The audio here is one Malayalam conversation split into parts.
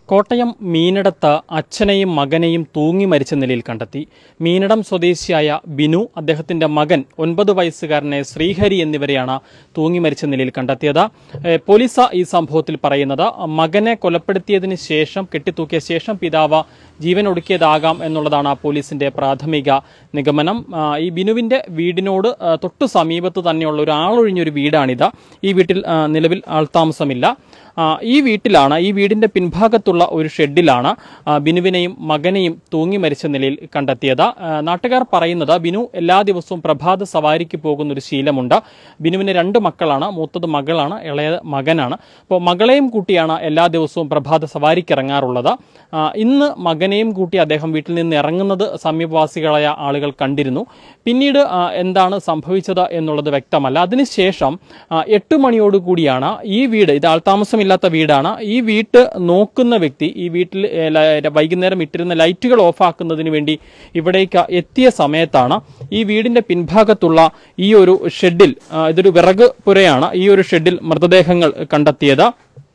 കോട്ടയം മീനടത്ത് അച്ഛനെയും മകനെയും തൂങ്ങി മരിച്ച നിലയിൽ കണ്ടെത്തി മീനടം സ്വദേശിയായ ബിനു അദ്ദേഹത്തിന്റെ മകൻ ഒൻപത് വയസ്സുകാരനെ ശ്രീഹരി എന്നിവരെയാണ് തൂങ്ങി മരിച്ച നിലയിൽ കണ്ടെത്തിയത് ഏഹ് പോലീസ് ഈ സംഭവത്തിൽ പറയുന്നത് മകനെ കൊലപ്പെടുത്തിയതിന് ശേഷം കെട്ടിത്തൂക്കിയ ശേഷം പിതാവ് ജീവൻ ഒടുക്കിയതാകാം എന്നുള്ളതാണ് ആ പോലീസിന്റെ പ്രാഥമിക നിഗമനം ആ, ഈ ബിനുവിന്റെ വീടിനോട് ആ, തൊട്ടു സമീപത്ത് തന്നെയുള്ള ഒരു ആളൊഴിഞ്ഞൊരു വീടാണിത് ഈ വീട്ടിൽ ആ, നിലവിൽ ആൾതാമസമില്ല ആ, ഈ വീട്ടിലാണ് ഈ വീടിന്റെ പിൻഭാഗത്തുള്ള ഒരു ഷെഡിലാണ് ആ, ബിനുവിനെയും മകനെയും തൂങ്ങി മരിച്ച നിലയിൽ കണ്ടെത്തിയത് ആ, നാട്ടുകാർ പറയുന്നത് ബിനു എല്ലാ ദിവസവും പ്രഭാത സവാരിക്ക് പോകുന്ന ഒരു ശീലമുണ്ട് ബിനുവിന് രണ്ട് മക്കളാണ് മൂത്തത് മകളാണ് ഇളയത് മകനാണ് അപ്പോൾ മകളെയും കൂട്ടിയാണ് എല്ലാ ദിവസവും പ്രഭാത സവാരിക്ക് ഇറങ്ങാറുള്ളത് ആ, ഇന്ന് മകനെയും കൂട്ടി അദ്ദേഹം വീട്ടിൽ നിന്ന് ഇറങ്ങുന്നത് സമീപവാസികളായ ആളുകൾ കണ്ടിരുന്നു പിന്നീട് ആ, എന്താണ് സംഭവിച്ചത് എന്നുള്ളത് വ്യക്തമല്ല അതിനുശേഷം ആ, എട്ട് മണിയോടുകൂടിയാണ് ഈ വീട് ഇത് ആൾതാമസമില്ലാത്ത വീടാണ് ഈ വീട്ട് നോക്കുന്ന വ്യക്തി ഈ വീട്ടിൽ ഏ, ല- വൈകുന്നേരം ഇട്ടിരുന്ന ലൈറ്റുകൾ ഓഫാക്കുന്നതിന് വേണ്ടി ഇവിടേക്ക് എത്തിയ സമയത്താണ് ഈ വീടിന്റെ പിൻഭാഗത്തുള്ള ഈ ഒരു ഷെഡിൽ ആ, ഇതൊരു വിറക് പുരയാണ് ഈ ഒരു ഷെഡിൽ മൃതദേഹങ്ങൾ കണ്ടെത്തിയത്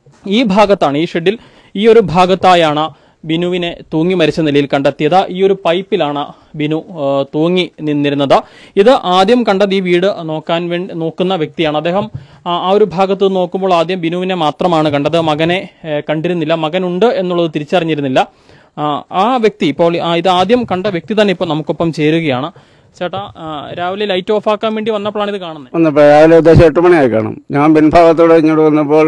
ഈ ഭാഗത്താണ് ഈ ഷെഡിൽ ഈ ഒരു ഭാഗത്തായാണ് ബിനുവിനെ തൂങ്ങി മരിച്ച നിലയിൽ കണ്ടെത്തിയത് ഈ ഒരു പൈപ്പിലാണ് ബിനു ആ, തൂങ്ങി നിന്നിരുന്നത് ഇത് ആദ്യം കണ്ടത് ഈ വീട് നോക്കാൻ വേണ്ടി നോക്കുന്ന വ്യക്തിയാണ് അദ്ദേഹം ആ ആ ഒരു ഭാഗത്ത് നിന്ന് നോക്കുമ്പോൾ ആദ്യം ബിനുവിനെ മാത്രമാണ് കണ്ടത് മകനെ ഏ, കണ്ടിരുന്നില്ല മകനുണ്ട് എന്നുള്ളത് തിരിച്ചറിഞ്ഞിരുന്നില്ല ആ, ആ വ്യക്തി ഇപ്പോൾ ആ, ഇത് ആദ്യം കണ്ട വ്യക്തി തന്നെ ഇപ്പോൾ നമുക്കൊപ്പം ചേരുകയാണ് ചേട്ടാ ആ, രാവിലെ ലൈറ്റ് ഓഫ് ആക്കാൻ വേണ്ടി വന്നപ്പോഴാണ് ഇത് കാണുന്നത് വന്നപ്പോൾ രാവിലെ ഉദ്ദേശം എട്ട് മണിയായി കാണും ഞാൻ പിൻഭാഗത്തോടെ ഇങ്ങോട്ട് വന്നപ്പോൾ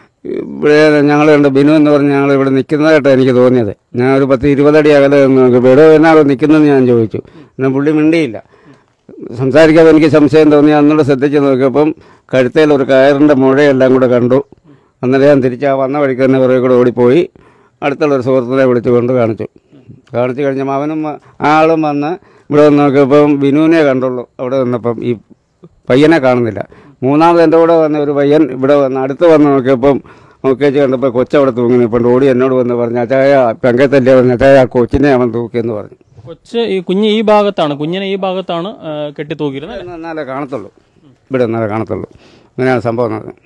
ഇവിടെ ഞങ്ങൾ കണ്ട് ബിനു എന്ന് പറഞ്ഞ് ഞങ്ങൾ ഇവിടെ നിൽക്കുന്നതായിട്ടാണ് എനിക്ക് തോന്നിയത് ഞാൻ ഒരു പത്ത് ഇരുപതടി അകലെ നിന്ന് നോക്കി എവിടെ എന്നാണ് നിൽക്കുന്നതെന്ന് ഞാൻ ചോദിച്ചു എന്നാൽ പുള്ളി മിണ്ടിയില്ല സംസാരിക്കാതെ എനിക്ക് സംശയം തോന്നി അന്നോട് ശ്രദ്ധിച്ച് നോക്കിയപ്പം കഴുത്തേൽ ഒരു കയറിൻ്റെ മുഴയെല്ലാം കൂടെ കണ്ടു അന്നേരം ഞാൻ തിരിച്ച് ആ വന്ന വഴിക്ക് തന്നെ കുറേ കൂടെ ഓടിപ്പോയി അടുത്തുള്ള ഒരു സുഹൃത്തിനെ വിളിച്ച് കൊണ്ട് കാണിച്ചു കാണിച്ചു കഴിഞ്ഞപ്പോൾ അവനും വ- ആ ആളും വന്ന് ഇവിടെ വന്ന് നോക്കിയപ്പം ബിനുവിനെ കണ്ടുള്ളൂ അവിടെ വന്നപ്പം ഈ പയ്യനെ കാണുന്നില്ല മൂന്നാമത് എൻ്റെ കൂടെ വന്ന ഒരു പയ്യൻ ഇവിടെ വന്ന് അടുത്ത് വന്ന് നോക്കിയപ്പം നോക്കിയേച്ച് കണ്ടപ്പോൾ കൊച്ചവിടെ തൂങ്ങി നിൽപ്പുണ്ട് ഓടി എന്നോട് വന്ന് പറഞ്ഞു അച്ചായ പെങ്കത്തല്ലേ പറഞ്ഞു അച്ചായ ആ കൊച്ചിനെ അവൻ തൂക്കിയെന്ന് പറഞ്ഞു കൊച്ച് ഈ കുഞ്ഞ് ഈ ഭാഗത്താണ് കുഞ്ഞിനെ ഈ ഭാഗത്താണ് ആ, കെട്ടി തൂക്കിയിരുന്നത് ഇവിടെ നിന്നാലേ കാണത്തുള്ളൂ ഇവിടെ നിന്നാലേ കാണത്തുള്ളൂ അങ്ങനെയാണ് സംഭവം നടന്നത്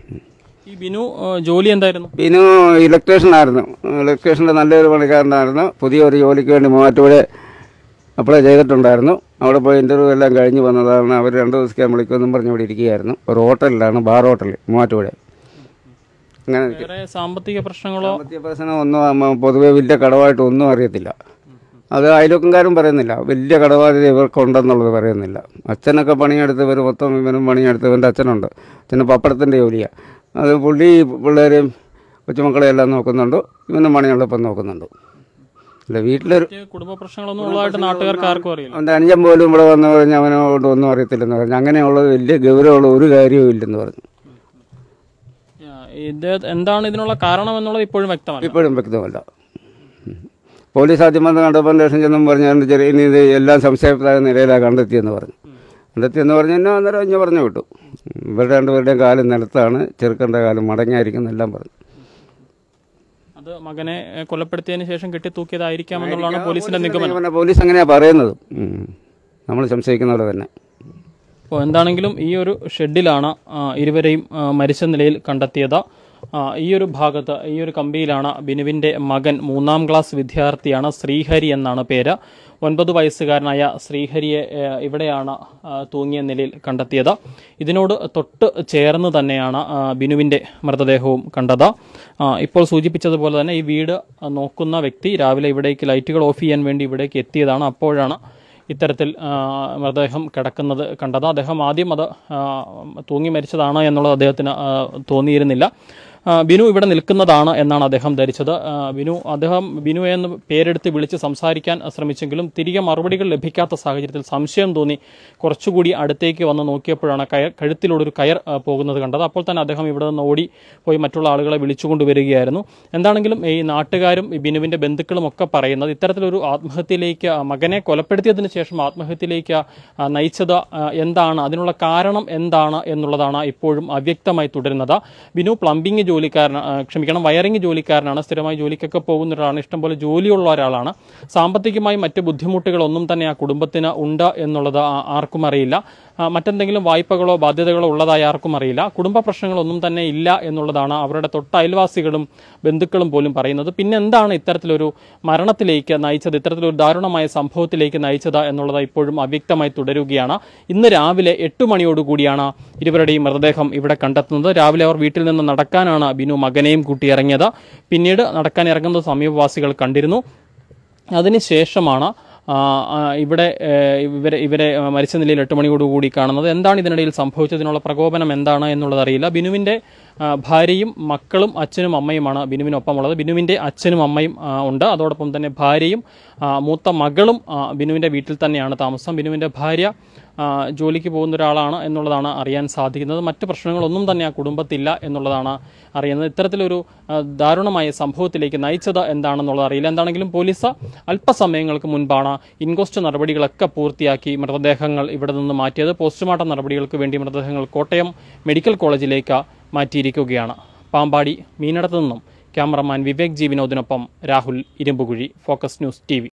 ഈ ബിനു ആ, ജോലി എന്തായിരുന്നു പിന്നെ ഇലക്ട്രീഷ്യനായിരുന്നു ഇലക്ട്രീഷ്യൻ്റെ നല്ലൊരു പണിക്കാരനായിരുന്നു പുതിയൊരു ജോലിക്ക് വേണ്ടി മൂവാറ്റുപുഴ അപ്ലൈ ചെയ്തിട്ടുണ്ടായിരുന്നു അവിടെ പോയി ഇൻ്റർവ്യൂ എല്ലാം കഴിഞ്ഞ് വന്നതാണ് അവർ രണ്ട് ദിവസത്തേക്ക് വിളിക്കുമെന്നും പറഞ്ഞ് ഇവിടെ ഇരിക്കുകയായിരുന്നു ഒരു ഹോട്ടലിലാണ് ബാർ ഹോട്ടലിൽ മൂവാറ്റുപുഴ അങ്ങനെ ഇരിക്കും. വേറെ സാമ്പത്തിക പ്രശ്നങ്ങളോ സാമ്പത്തിക പ്രശ്നം ഒന്നും അമ്മ പൊതുവെ വലിയ കടമായിട്ട് ഒന്നും അറിയത്തില്ല അത് അയൽവക്കംകാരും പറയുന്നില്ല വലിയ കടബാധ്യത ഇവർക്കുണ്ടെന്നുള്ളത് പറയുന്നില്ല അച്ഛനൊക്കെ പണിയെടുത്ത് ഇവർ മൊത്തം ഇവനും പണിയെടുത്ത് ഇവൻ്റെ അച്ഛനുണ്ട് അച്ഛന് പപ്പടത്തിൻ്റെ ജോലിയാണ് അത് പുള്ളി പിള്ളേരെയും കൊച്ചുമക്കളെ എല്ലാം നോക്കുന്നുണ്ട് ഇവനും പണിയുള്ളപ്പം നോക്കുന്നുണ്ട് അല്ല വീട്ടിലൊരു മറ്റ് കുടുംബ പ്രശ്നങ്ങളൊന്നും ഉള്ളതായിട്ട് നാട്ടുകാർക്ക് ആർക്കും അറിയില്ല അവൻ്റെ അനുജൻ പോലും ഇവിടെ വന്ന് പറഞ്ഞ് അവനോട് ഒന്നും അറിയത്തില്ലെന്ന് പറഞ്ഞു അങ്ങനെയുള്ളത് വലിയ ഗൗരവമുള്ള ഒരു കാര്യവും ഇല്ലെന്ന് പറഞ്ഞു ആ, ഇത് എന്താണ് ഇതിനുള്ള കാരണം എന്നുള്ളത് ഇപ്പോഴും വ്യക്തമല്ല ഇപ്പോഴും വ്യക്തമല്ല ഉം. പോലീസ് ആദ്യം വന്ന് കണ്ടപ്പോൾ സ്റ്റേഷൻ ചെന്നും പറഞ്ഞു "അതിന്റെ ചെറിയ ഇനി ഇത് എല്ലാം സംശയപ്രായ നിലയിലാണ് കണ്ടെത്തിയെന്ന് പറഞ്ഞു കണ്ടെത്തിയെന്ന് പറഞ്ഞു എന്നെ അന്നേരം ഇഞ്ഞ പറഞ്ഞു വിട്ടു ഇവരുടെ രണ്ടുപേരുടെയും കാലം നിലത്താണ് ചെറുക്കൻ്റെ കാലം മടങ്ങിയായിരിക്കും എന്നെല്ലാം പറഞ്ഞു അത് മകനെ ഏ, കൊലപ്പെടുത്തിയതിന് ശേഷം കെട്ടി തൂക്കിയതായിരിക്കാം എന്നുള്ളതാണ് പോലീസിന്റെ നിഗമനം പിന്നെ പോലീസ് അങ്ങനെയാണ് പറയുന്നത് ഉം. നമ്മൾ സംശയിക്കുന്നവരെ തന്നെ അപ്പോൾ എന്താണെങ്കിലും ഈ ഒരു ഷെഡിലാണ് ആ, ഇരുവരെയും ആ, മരിച്ച നിലയിൽ കണ്ടെത്തിയത് ആ, ഈ ഒരു ഭാഗത്ത് ഈ ഒരു കമ്പിയിലാണ് ബിനുവിൻ്റെ മകൻ മൂന്നാം ക്ലാസ് വിദ്യാർത്ഥിയാണ് ശ്രീഹരി എന്നാണ് പേര് ഒൻപത് വയസ്സുകാരനായ ശ്രീഹരിയെ ഏ, ഇവിടെയാണ് ആ, തൂങ്ങിയ നിലയിൽ കണ്ടെത്തിയത് ഇതിനോട് തൊട്ട് ചേർന്ന് തന്നെയാണ് ആ, ബിനുവിൻ്റെ മൃതദേഹവും കണ്ടത് ആ, ഇപ്പോൾ സൂചിപ്പിച്ചതുപോലെ തന്നെ ഈ വീട് ആ, നോക്കുന്ന വ്യക്തി രാവിലെ ഇവിടേക്ക് ലൈറ്റുകൾ ഓഫ് ചെയ്യാൻ വേണ്ടി ഇവിടേക്ക് എത്തിയതാണ് അപ്പോഴാണ് ഇത്തരത്തിൽ ആ, മൃതദേഹം കിടക്കുന്നത് കണ്ടത് അദ്ദേഹം ആദ്യം അത് ആ, തൂങ്ങി മരിച്ചതാണ് എന്നുള്ളത് അദ്ദേഹത്തിന് ആ, തോന്നിയിരുന്നില്ല ആ, ബിനു ഇവിടെ നിൽക്കുന്നതാണ് എന്നാണ് അദ്ദേഹം ധരിച്ചത് ആ, ബിനു അദ്ദേഹം ബിനു എന്ന് പേരെടുത്ത് വിളിച്ച് സംസാരിക്കാൻ ശ്രമിച്ചെങ്കിലും തിരികെ മറുപടികൾ ലഭിക്കാത്ത സാഹചര്യത്തിൽ സംശയം തോന്നി കുറച്ചുകൂടി അടുത്തേക്ക് വന്ന് നോക്കിയപ്പോഴാണ് കയർ കഴുത്തിലൂടെ ഒരു കയർ ആ, പോകുന്നത് കണ്ടത് അപ്പോൾ തന്നെ അദ്ദേഹം ഇവിടെ നിന്ന് ഓടി പോയി മറ്റുള്ള ആളുകളെ വിളിച്ചുകൊണ്ട് വരികയായിരുന്നു എന്താണെങ്കിലും ഈ നാട്ടുകാരും ഈ ബിനുവിൻ്റെ ബന്ധുക്കളും ഒക്കെ പറയുന്നത് ഇത്തരത്തിലൊരു ആത്മഹത്യയിലേക്ക് ആ, മകനെ കൊലപ്പെടുത്തിയതിന് ശേഷം ആത്മഹത്യയിലേക്ക് ആ, നയിച്ചത് ആ, എന്താണ് അതിനുള്ള കാരണം എന്താണ് എന്നുള്ളതാണ് ഇപ്പോഴും അവ്യക്തമായി തുടരുന്നത് ബിനു പ്ലംബിംഗ് ജോലിക്കാരൻ ആ, ക്ഷമിക്കണം വയറിംഗ് ജോലിക്കാരനാണ് സ്ഥിരമായി ജോലിക്കൊക്കെ പോകുന്ന ഒരാളാണ് ഇഷ്ടംപോലെ ജോലിയുള്ള ഒരാളാണ് സാമ്പത്തികമായി മറ്റ് ബുദ്ധിമുട്ടുകളൊന്നും തന്നെ ആ കുടുംബത്തിന് ഉണ്ട് എന്നുള്ളത് ആ- ആർക്കും അറിയില്ല ആ, മറ്റെന്തെങ്കിലും വായ്പകളോ ബാധ്യതകളോ ഉള്ളതായി ആർക്കും അറിയില്ല കുടുംബ പ്രശ്നങ്ങളൊന്നും തന്നെ ഇല്ല എന്നുള്ളതാണ് അവരുടെ തൊട്ട അയൽവാസികളും ബന്ധുക്കളും പോലും പറയുന്നത് പിന്നെ എന്താണ് ഇത്തരത്തിലൊരു മരണത്തിലേക്ക് നയിച്ചത് ഇത്തരത്തിലൊരു ദാരുണമായ സംഭവത്തിലേക്ക് നയിച്ചത് എന്നുള്ളത് ഇപ്പോഴും അവ്യക്തമായി തുടരുകയാണ് ഇന്ന് രാവിലെ എട്ട് മണിയോടുകൂടിയാണ് ഇരുവരുടെയും മൃതദേഹം ഇവിടെ കണ്ടെത്തുന്നത് രാവിലെ അവർ വീട്ടിൽ നിന്ന് നടക്കാനാണ് ബിനു മകനെയും കൂട്ടി ഇറങ്ങിയത് പിന്നീട് നടക്കാൻ ഇറങ്ങുന്നത് സമീപവാസികൾ കണ്ടിരുന്നു അതിനുശേഷമാണ് ആ, ആ, ഇവിടെ ഏ, ഇവരെ ഇവരെ ആ, മരിച്ച നിലയിൽ എട്ട് മണിയോടുകൂടി കാണുന്നത് എന്താണ് ഇതിനിടയിൽ സംഭവിച്ചതിനുള്ള പ്രകോപനം എന്താണ് എന്നുള്ളത് അറിയില്ല ബിനുവിൻ്റെ ആ, ഭാര്യയും മക്കളും അച്ഛനും അമ്മയുമാണ് ബിനുവിനൊപ്പമുള്ളത് ബിനുവിൻ്റെ അച്ഛനും അമ്മയും ആ, ഉണ്ട് അതോടൊപ്പം തന്നെ ഭാര്യയും ആ, മൂത്ത മകളും ആ, ബിനുവിൻ്റെ വീട്ടിൽ തന്നെയാണ് താമസം ബിനുവിൻ്റെ ഭാര്യ ആ, ജോലിക്ക് പോകുന്ന ഒരാളാണ് എന്നുള്ളതാണ് അറിയാൻ സാധിക്കുന്നത് മറ്റ് പ്രശ്നങ്ങളൊന്നും തന്നെ ആ കുടുംബത്തില്ല എന്നുള്ളതാണ് അറിയുന്നത് ഇത്തരത്തിലൊരു ആ, ദാരുണമായ സംഭവത്തിലേക്ക് നയിച്ചത് എന്താണെന്നുള്ളത് അറിയില്ല എന്താണെങ്കിലും പോലീസ് അല്പസമയങ്ങൾക്ക് മുൻപാണ് ഇൻക്വസ്റ്റ് നടപടികളൊക്കെ പൂർത്തിയാക്കി മൃതദേഹങ്ങൾ ഇവിടെ നിന്ന് മാറ്റിയത് പോസ്റ്റ്മോർട്ടം നടപടികൾക്ക് വേണ്ടി മൃതദേഹങ്ങൾ കോട്ടയം മെഡിക്കൽ കോളേജിലേക്ക് മാറ്റിയിരിക്കുകയാണ് പാമ്പാടി മീനടത്തു നിന്നും ക്യാമറമാൻ വിവേക് ജി വിനോദിനൊപ്പം Rahul Irumbukuzhi Focus News T